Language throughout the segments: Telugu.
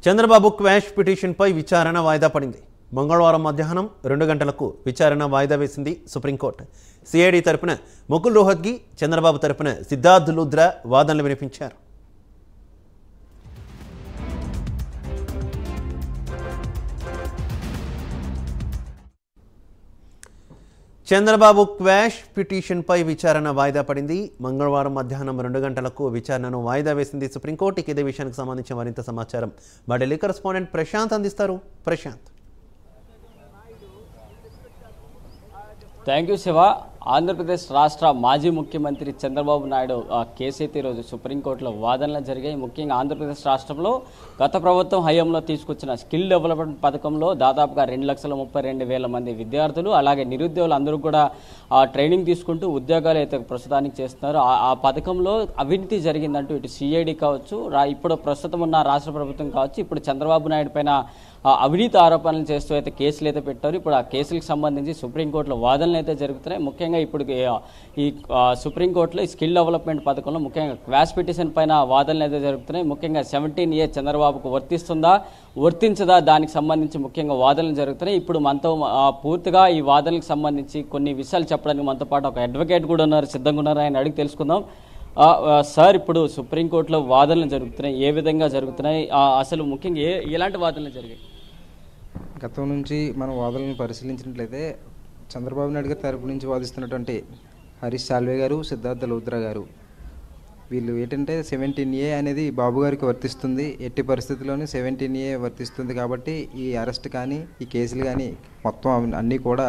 చంద్రబాబు క్వాష్ పిటిషన్పై విచారణ వాయిదా పడింది మంగళవారం మధ్యాహ్నం రెండు గంటలకు విచారణ వాయిదా వేసింది సుప్రీంకోర్టు సిఐడి తరపున ముకుల్ రోహత్గి చంద్రబాబు తరపున సిద్ధార్థ్ లుద్రా వాదనలు వినిపించారు చంద్రబాబు క్వాష్ పిటిషన్పై విచారణ వాయిదా పడింది మంగళవారం మధ్యాహ్నం రెండు గంటలకు విచారణను వాయిదా వేసింది సుప్రీంకోర్టు ఇక ఇదే విషయానికి సంబంధించిన మరింత సమాచారం మా ఢిల్లీ కరెస్పాండెంట్ ప్రశాంత్ అందిస్తారు ప్రశాంత్ థ్యాంక్ యూ శివ ఆంధ్రప్రదేశ్ రాష్ట్ర మాజీ ముఖ్యమంత్రి చంద్రబాబు నాయుడు ఆ కేసు అయితే ఈరోజు సుప్రీంకోర్టులో వాదనలు జరిగాయి ముఖ్యంగా ఆంధ్రప్రదేశ్ రాష్ట్రంలో గత ప్రభుత్వం హయాంలో తీసుకొచ్చిన స్కిల్ డెవలప్మెంట్ పథకంలో దాదాపుగా రెండు లక్షల ముప్పై రెండు వేల మంది విద్యార్థులు అలాగే నిరుద్యోగులు అందరూ కూడా ఆ ట్రైనింగ్ తీసుకుంటూ ఉద్యోగాలు అయితే ప్రస్తుతానికి చేస్తున్నారు ఆ- ఆ పథకంలో అవినీతి జరిగిందంటూ ఇటు సిఐడి కావచ్చు రా ఇప్పుడు ప్రస్తుతం ఉన్న రాష్ట్ర ప్రభుత్వం కావచ్చు ఇప్పుడు చంద్రబాబు నాయుడు పైన ఆ అవినీతి ఆరోపణలు చేస్తూ అయితే కేసులు అయితే పెట్టారు ఇప్పుడు ఆ కేసులకు సంబంధించి సుప్రీంకోర్టులో వాదనలు అయితే జరుగుతున్నాయి ముఖ్యంగా ఇప్పుడు ఈ- ఈ ఆ, సుప్రీంకోర్టులో ఈ స్కిల్ డెవలప్మెంట్ పథకంలో ముఖ్యంగా క్వాష్ పిటిషన్ పైన వాదనలు అయితే జరుగుతున్నాయి ముఖ్యంగా సెవెంటీన్ ఏ చంద్రబాబుకు వర్తిస్తుందా వర్తించదా దానికి సంబంధించి ముఖ్యంగా వాదనలు జరుగుతున్నాయి ఇప్పుడు మనతో ఆ, పూర్తిగా ఈ వాదనలకు సంబంధించి కొన్ని విషయాలు చెప్పడానికి మనతో పాటు ఒక అడ్వకేట్ కూడా ఉన్నారు సిద్ధంగా ఉన్నారు ఆయన అడిగి తెలుసుకుందాం ఆ, ఆ, సార్ ఇప్పుడు సుప్రీంకోర్టులో వాదనలు జరుగుతున్నాయి ఏ విధంగా జరుగుతున్నాయి ఆ, అసలు ముఖ్యంగా ఏ ఎలాంటి వాదనలు జరిగాయి గతం నుంచి మనం వాదనలను పరిశీలించినట్లయితే చంద్రబాబు నాయుడు గారి తరపు నుంచి వాదిస్తున్నటువంటి హరీష్ సాల్వే గారు సిద్ధార్థ లూద్రా గారు వీళ్ళు ఏంటంటే సెవెంటీన్ ఏ అనేది బాబు గారికి వర్తిస్తుంది ఎట్టి పరిస్థితుల్లోనూ సెవెంటీన్ ఏ వర్తిస్తుంది కాబట్టి ఈ అరెస్ట్ కానీ ఈ కేసులు కానీ మొత్తం అవి- అన్నీ కూడా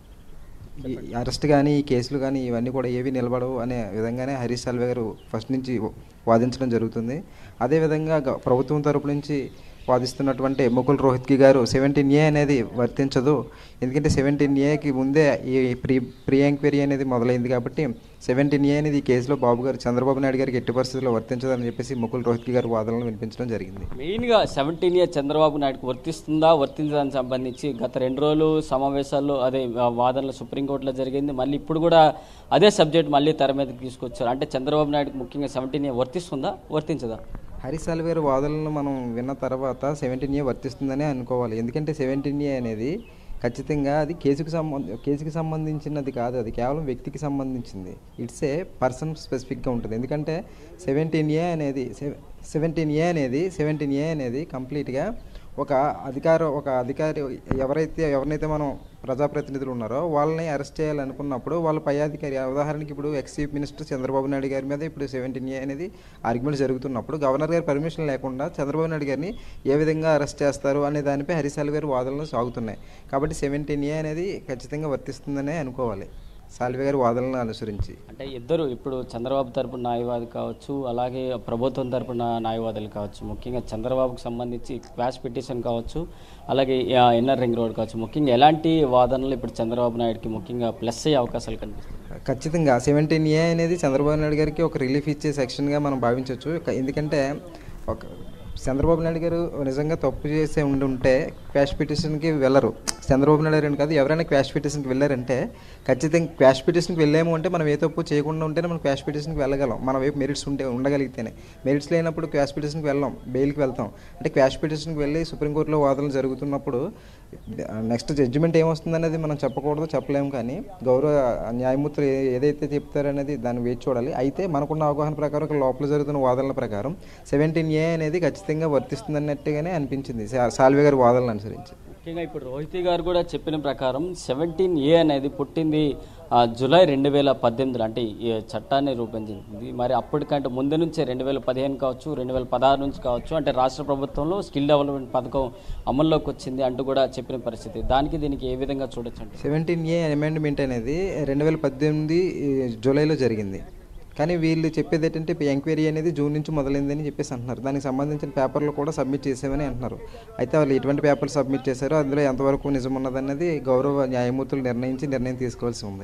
ఈ అరెస్ట్ కానీ ఈ కేసులు కానీ ఇవన్నీ కూడా ఏవి నిలబడవు అనే విధంగానే హరీష్ సాల్వే గారు ఫస్ట్ నుంచి వాదించడం జరుగుతుంది అదేవిధంగా గ- ప్రభుత్వం తరపు నుంచి వాదిస్తున్నటువంటి ముకుల్ రోహిత్కి గారు సెవెంటీన్ ఏ అనేది వర్తించదు ఎందుకంటే సెవెంటీన్ ఏకి ముందే ఈ ప్రీ ప్రీ ఎంక్వైరీ అనేది మొదలైంది కాబట్టి సెవెంటీన్ ఏ అనేది ఈ కేసులో బాబు గారు చంద్రబాబు నాయుడు గారికి ఎట్టి పరిస్థితుల్లో వర్తించదని చెప్పేసి ముకుల్ రోహిత్కి గారు వాదనలు వినిపించడం జరిగింది మెయిన్గా సెవెంటీన్ ఇయర్ చంద్రబాబు నాయుడుకు వర్తిస్తుందా వర్తించడానికి సంబంధించి గత రెండు రోజులు సమావేశాల్లో అదే ఆ, వాదనలు సుప్రీంకోర్టులో జరిగింది మళ్ళీ ఇప్పుడు కూడా అదే సబ్జెక్ట్ మళ్ళీ తెర మీదకి తీసుకొచ్చారు అంటే చంద్రబాబు నాయుడుకి ముఖ్యంగా సెవెంటీన్ ఇయర్ వర్తిస్తుందా వర్తించదా హరీష్ సాల్వే గారి వాదనలను మనం విన్న తర్వాత సెవెంటీన్ ఏ వర్తిస్తుందనే అనుకోవాలి ఎందుకంటే సెవెంటీన్ ఏ అనేది ఖచ్చితంగా అది కేసుకు సంబంధ కేసుకి సంబంధించినది కాదు అది కేవలం వ్యక్తికి సంబంధించింది ఇట్స్ ఏ పర్సన్ స్పెసిఫిక్గా ఉంటుంది ఎందుకంటే సెవెంటీన్ ఏ అనేది సెవెంటీన్ ఏ అనేది సెవెంటీన్ ఏ అనేది కంప్లీట్గా ఒక అధికార ఒక అధికారి ఎవరైతే ఎవరినైతే మనం ప్రజాప్రతినిధులు ఉన్నారో వాళ్ళని అరెస్ట్ చేయాలనుకున్నప్పుడు వాళ్ళ పై అధికారి ఉదాహరణకి ఇప్పుడు ex chief minister Chandrababu Naidu గారి మీద ఇప్పుడు సెవెంటీన్ ఏ అనేది ఆర్గ్యుమెంట్ జరుగుతున్నప్పుడు గవర్నర్ గారి పర్మిషన్ లేకుండా చంద్రబాబు నాయుడు గారిని ఏ విధంగా అరెస్ట్ చేస్తారు అనే దానిపై హరిశాల్ గారి వాదనలు సాగుతున్నాయి కాబట్టి సెవెంటీన్ ఏ అనేది ఖచ్చితంగా వర్తిస్తుందనే అనుకోవాలి సాల్వే గారి వాదనలను అనుసరించి అంటే ఇద్దరు ఇప్పుడు చంద్రబాబు తరపున న్యాయవాది కావచ్చు అలాగే ప్రభుత్వం తరపున న్యాయవాదులు కావచ్చు ముఖ్యంగా చంద్రబాబుకు సంబంధించి క్వాష్ పిటిషన్ కావచ్చు అలాగే ఆ, ఇన్నర్ రింగ్ రోడ్ కావచ్చు ముఖ్యంగా ఎలాంటి వాదనలు ఇప్పుడు చంద్రబాబు నాయుడుకి ముఖ్యంగా ప్లస్ అయ్యే అవకాశాలు కనిపిస్తాయి ఖచ్చితంగా సెవెంటీన్ ఏ అనేది చంద్రబాబు నాయుడు గారికి ఒక రిలీఫ్ ఇచ్చే సెక్షన్గా మనం భావించవచ్చు ఇక- ఎందుకంటే ఒక చంద్రబాబు నాయుడు గారు నిజంగా తప్పు చేసే ఉండి ఉంటే క్వాష్ పిటిషన్కి వెళ్ళరు చంద్రబాబు నాయుడు గారు కాదు ఎవరైనా క్వాష్ పిటిషన్కి వెళ్ళారంటే ఖచ్చితంగా క్వాష్ పిటిషన్కి వెళ్ళాము అంటే మనం ఏ తప్పు చేయకుండా ఉంటేనే మనం క్వాష్ పిటిషన్కి వెళ్ళగలం మన వైపు మెరిట్స్ ఉంటే ఉండగలిగితేనే మెరిట్స్ లేనప్పుడు క్వాష్ పిటిషన్కి వెళ్ళాం బెయిల్కి వెళ్తాం అంటే క్వాష్ పిటిషన్కి వెళ్ళి సుప్రీంకోర్టులో వాదనలు జరుగుతున్నప్పుడు నెక్స్ట్ జడ్జిమెంట్ ఏమొస్తుందనేది మనం చెప్పకూడదు చెప్పలేము కానీ గౌరవ న్యాయమూర్తులు ఏ- ఏదైతే చెప్తారనేది దాన్ని వేచి చూడాలి అయితే మనకున్న అవగాహన ప్రకారం ఇక్కడ లోపల జరుగుతున్న వాదనల ప్రకారం సెవెంటీన్ ఏ అనేది ఖచ్చితంగా వర్తిస్తుందన్నట్టుగానే అనిపించింది సా- సాల్వే గారి వాదనలు అనుసరించి ముఖ్యంగా ఇప్పుడు రోహిత్ గారు కూడా చెప్పిన ప్రకారం సెవెంటీన్ ఏ అనేది పుట్టింది ఆ, జూలై రెండు వేల పద్దెనిమిదిలో అంటే ఈ చట్టాన్ని రూపొందించింది మరి అప్పటికంటే ముందు నుంచే రెండు వేల పదిహేను కావచ్చు రెండు వేల పదహారు నుంచి కావచ్చు అంటే రాష్ట్ర ప్రభుత్వంలో స్కిల్ డెవలప్మెంట్ పథకం అమల్లోకి వచ్చింది అంటూ కూడా చెప్పిన పరిస్థితి దానికి దీనికి ఏ విధంగా చూడొచ్చు అంటే సెవెంటీన్ ఏ అమెండ్మెంట్ అనేది రెండు వేల పద్దెనిమిది ఈ, జూలైలో జరిగింది కానీ వీళ్ళు చెప్పేది ఏంటంటే ఎంక్వైరీ అనేది జూన్ నుంచి మొదలైందని చెప్పేసి అంటున్నారు దానికి సంబంధించిన పేపర్లు కూడా సబ్మిట్ చేసామని అంటున్నారు అయితే వాళ్ళు ఎటువంటి పేపర్లు సబ్మిట్ చేశారో అందులో ఎంతవరకు నిజం ఉన్నదన్నది గౌరవ న్యాయమూర్తులు నిర్ణయించి నిర్ణయం తీసుకోవాల్సి ఉంది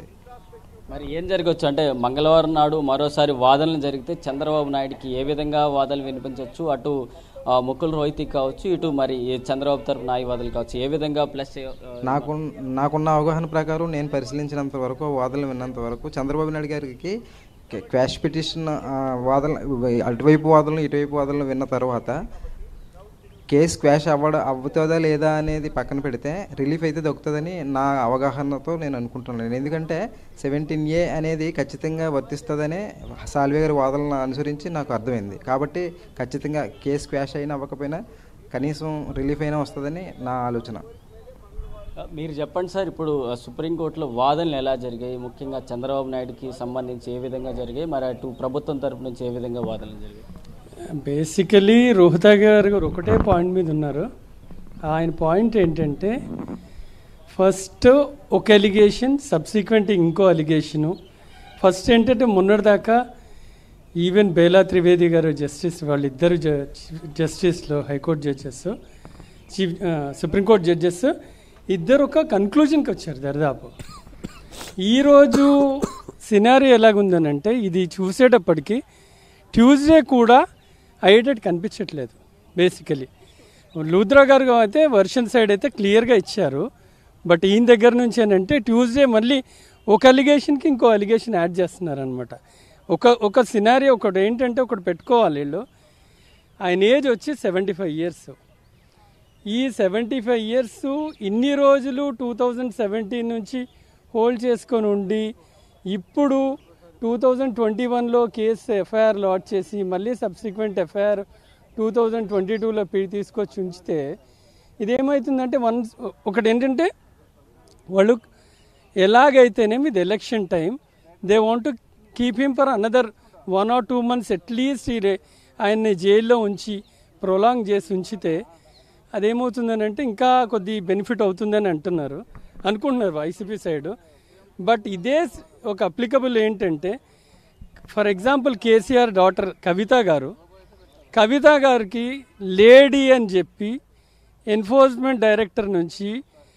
మరి ఏం జరగవచ్చు అంటే మంగళవారం నాడు మరోసారి వాదనలు జరిగితే చంద్రబాబు నాయుడుకి ఏ విధంగా వాదనలు వినిపించవచ్చు అటు ఆ, ముకుల్ రోహిత్ కావచ్చు ఇటు మరి ఈ చంద్రబాబు తరపు న్యాయవాదులు కావచ్చు ఏ విధంగా ప్లస్ నాకు నాకున్న అవగాహన ప్రకారం నేను పరిశీలించినంత వరకు వాదనలు విన్నంత వరకు చంద్రబాబు నాయుడు గారికి క్వాష్ పిటిషన్ వాదన అటువైపు వాదనలు ఇటువైపు వాదనలు విన్న తర్వాత కేసు క్వాష్ అవ్వడం అవుతుందా లేదా అనేది పక్కన పెడితే రిలీఫ్ అయితే దొరుకుతుందని నా అవగాహనతో నేను అనుకుంటున్నాను ఎందుకంటే సెవెంటీన్ ఏ అనేది ఖచ్చితంగా వర్తిస్తుందనే సాల్వే గారి వాదనలను అనుసరించి నాకు అర్థమైంది కాబట్టి ఖచ్చితంగా కేసు క్వాష్ అయినా అవ్వకపోయినా కనీసం రిలీఫ్ అయినా వస్తుందని నా ఆలోచన మీరు చెప్పండి సార్ ఇప్పుడు ఆ, సుప్రీంకోర్టులో వాదనలు ఎలా జరిగాయి ముఖ్యంగా చంద్రబాబు నాయుడుకి సంబంధించి ఏ విధంగా జరిగాయి మరి అటు ప్రభుత్వం తరపు నుంచి ఏ విధంగా వాదనలు జరిగాయి బేసికలీ రోహిత గారు గారు ఒకటే పాయింట్ మీద ఉన్నారు ఆయన పాయింట్ ఏంటంటే ఫస్ట్ ఒక ఎలిగేషన్ సబ్సిక్వెంట్ ఇంకో అలిగేషను ఫస్ట్ ఏంటంటే మొన్నటిదాకా ఈవెన్ బేలా త్రివేది గారు జస్టిస్ వాళ్ళిద్దరు జ- జస్టిస్లో హైకోర్టు జడ్జెస్ చీఫ్ ఆ, సుప్రీంకోర్టు జడ్జెస్ ఇద్దరు ఒక కన్క్లూజన్కి వచ్చారు దరిదాపు ఈరోజు సినారీ ఎలాగుందనంటే ఇది చూసేటప్పటికి ట్యూస్డే కూడా అయ్యేటట్టు కనిపించట్లేదు బేసికలీ లూద్రా గారు అయితే వర్షన్ సైడ్ అయితే క్లియర్గా ఇచ్చారు బట్ ఈయన దగ్గర నుంచి ఏంటంటే ట్యూస్డే మళ్ళీ ఒక అలిగేషన్కి ఇంకో అలిగేషన్ యాడ్ చేస్తున్నారు అనమాట ఒక ఒక సినారీ ఒకటి ఏంటంటే ఒకటి పెట్టుకోవాలి వీళ్ళు ఆయన ఏజ్ వచ్చి సెవెంటీ ఫైవ్ ఇయర్స్ ఈ సెవెంటీ ఫైవ్ ఇయర్స్ ఇన్ని రోజులు టూ థౌజండ్ సెవెంటీన్ నుంచి హోల్డ్ చేసుకొని ఉండి ఇప్పుడు టూ థౌజండ్ ట్వంటీ వన్లో కేసు ఎఫ్ఐఆర్ లాట్ చేసి మళ్ళీ subsequent FIR two thousand twenty టూలో తీసుకొచ్చి ఉంచితే ఇదేమవుతుందంటే వన్ ఒకటి ఏంటంటే వాళ్ళు ఎలాగైతేనేమి ఇది election time they want to keep him for another one or two months at least ఈ రే- ఆయన్ని జైల్లో ఉంచి ప్రొలాంగ్ చేసి ఉంచితే అదేమవుతుందని అంటే ఇంకా కొద్ది బెనిఫిట్ అవుతుందని అంటున్నారు అనుకుంటున్నారు వైసీపీ సైడ్ బట్ ఇదే స్- ఒక అప్లికబుల్ ఏంటంటే for example KCR daughter Kavitha garu Kavitha గారికి లేడీ అని చెప్పి ఎన్ఫోర్స్మెంట్ డైరెక్టర్ నుంచి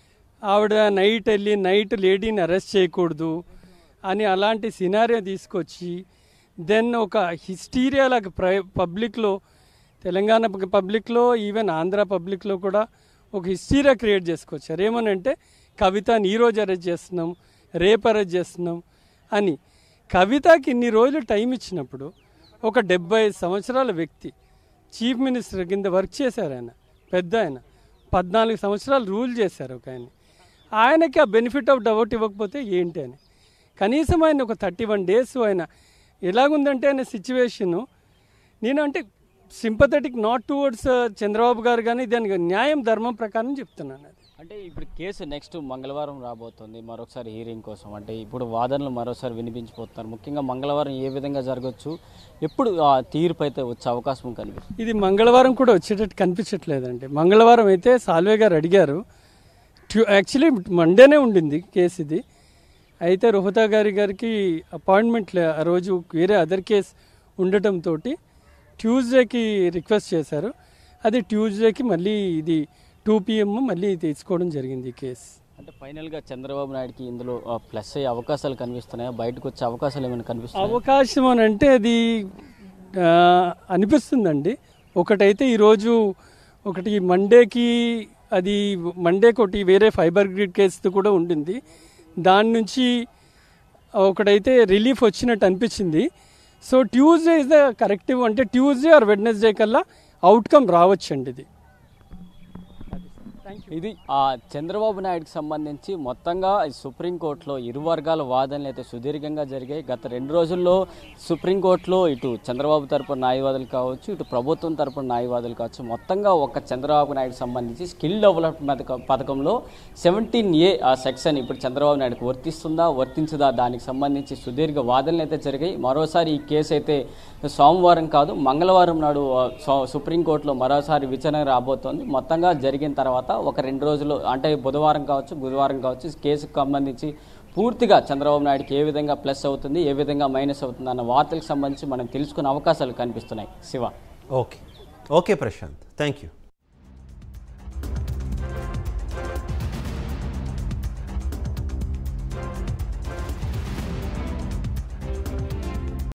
ఆవిడ నైట్ వెళ్ళి నైట్ లేడీని అరెస్ట్ చేయకూడదు అని అలాంటి సినారియో తీసుకొచ్చి దెన్ ఒక హిస్టీరియా లాగా ప్రై పబ్లిక్లో తెలంగాణ ప- పబ్లిక్లో ఈవెన్ ఆంధ్ర పబ్లిక్లో కూడా ఒక హిస్టీరియా క్రియేట్ చేసుకొచ్చారు ఏమనంటే కవితని ఈరోజు అరెస్ట్ చేస్తున్నాం రేపు అరెస్ట్ చేస్తున్నాం అని కవితకి ఇన్ని రోజులు టైం ఇచ్చినప్పుడు ఒక డెబ్బై సంవత్సరాల వ్యక్తి చీఫ్ మినిస్టర్ కింద వర్క్ చేశారు ఆయన పెద్ద ఆయన పద్నాలుగు సంవత్సరాలు రూల్ చేశారు ఒక ఆయన ఆయనకి ఆ బెనిఫిట్ ఆఫ్ డౌట్ ఇవ్వకపోతే ఏంటి అని కనీసం ఆయన ఒక థర్టీ వన్ డేస్ ఆయన ఎలాగుందంటే ఆయన సిచ్యువేషను నేను అంటే సింపథెటిక్ నాట్ టువర్డ్స్ చంద్రబాబు గారు కానీ దానికి న్యాయం ధర్మం ప్రకారం చెప్తున్నాను అది అంటే ఇప్పుడు కేసు నెక్స్ట్ మంగళవారం రాబోతుంది మరొకసారి హీరింగ్ కోసం అంటే ఇప్పుడు వాదనలు మరోసారి వినిపించిపోతున్నారు ముఖ్యంగా మంగళవారం ఏ విధంగా జరగచ్చు ఎప్పుడు ఆ తీర్పు అయితే వచ్చే అవకాశం కనిపిస్తుంది ఇది మంగళవారం కూడా వచ్చేటట్టు కనిపించట్లేదండి మంగళవారం అయితే సాల్వే గారు అడిగారు ట్యూ- యాక్చువల్లీ మండేనే ఉండింది కేసు ఇది అయితే రోహతా గారి గారికి అపాయింట్మెంట్ లే- ఆ రోజు వేరే అదర్ కేసు ఉండటంతో ట్యూస్డేకి రిక్వెస్ట్ చేశారు అది ట్యూస్డేకి మళ్ళీ ఇది టూ పిఎం మళ్ళీ తీసుకోవడం జరిగింది ఈ కేసు అంటే ఫైనల్గా చంద్రబాబు నాయుడుకి ఇందులో ప్లస్ అయ్యే అవకాశాలు కనిపిస్తున్నాయా బయటకు వచ్చే అవకాశాలు ఏమైనా కనిపిస్తున్నాయి అవకాశం అని అంటే అది ఆ, అనిపిస్తుందండి ఒకటైతే ఈరోజు ఒకటి మండేకి అది మండేకి ఒకటి వేరే ఫైబర్ గ్రిడ్ కేసు కూడా ఉండింది దాని నుంచి ఒకటైతే రిలీఫ్ వచ్చినట్టు అనిపించింది so Tuesday is the corrective అంటే ట్యూస్డే ఆర్ వెడ్నెస్డే కల్లా అవుట్కమ్ రావచ్చండి ఇది ఇది ఆ చంద్రబాబు నాయుడుకి సంబంధించి మొత్తంగా ఈ సుప్రీంకోర్టులో ఇరు వర్గాల వాదనలు అయితే సుదీర్ఘంగా జరిగాయి గత రెండు రోజుల్లో సుప్రీంకోర్టులో ఇటు చంద్రబాబు తరపున న్యాయవాదులు కావచ్చు ఇటు ప్రభుత్వం తరపున న్యాయవాదులు కావచ్చు మొత్తంగా ఒక చంద్రబాబు నాయుడుకి సంబంధించి స్కిల్ డెవలప్మెంట్ పథక- పథకంలో సెవెంటీన్ ఏ ఆ సెక్షన్ ఇప్పుడు చంద్రబాబు నాయుడుకి వర్తిస్తుందా వర్తించదా దానికి సంబంధించి సుదీర్ఘ వాదనలు అయితే జరిగాయి మరోసారి ఈ కేసు అయితే సోమవారం కాదు మంగళవారం నాడు ఆ, సో- సుప్రీంకోర్టులో మరోసారి విచారణ రాబోతోంది మొత్తంగా జరిగిన తర్వాత ఒక రెండు రోజులు అంటే బుధవారం కావచ్చు బుధవారం కావచ్చు ఈ కేసుకు సంబంధించి పూర్తిగా చంద్రబాబు నాయుడుకి ఏ విధంగా ప్లస్ అవుతుంది ఏ విధంగా మైనస్ అవుతుంది అన్న వార్తలకు సంబంధించి మనం తెలుసుకునే అవకాశాలు కనిపిస్తున్నాయి Shiva okay okay Prashanth thank you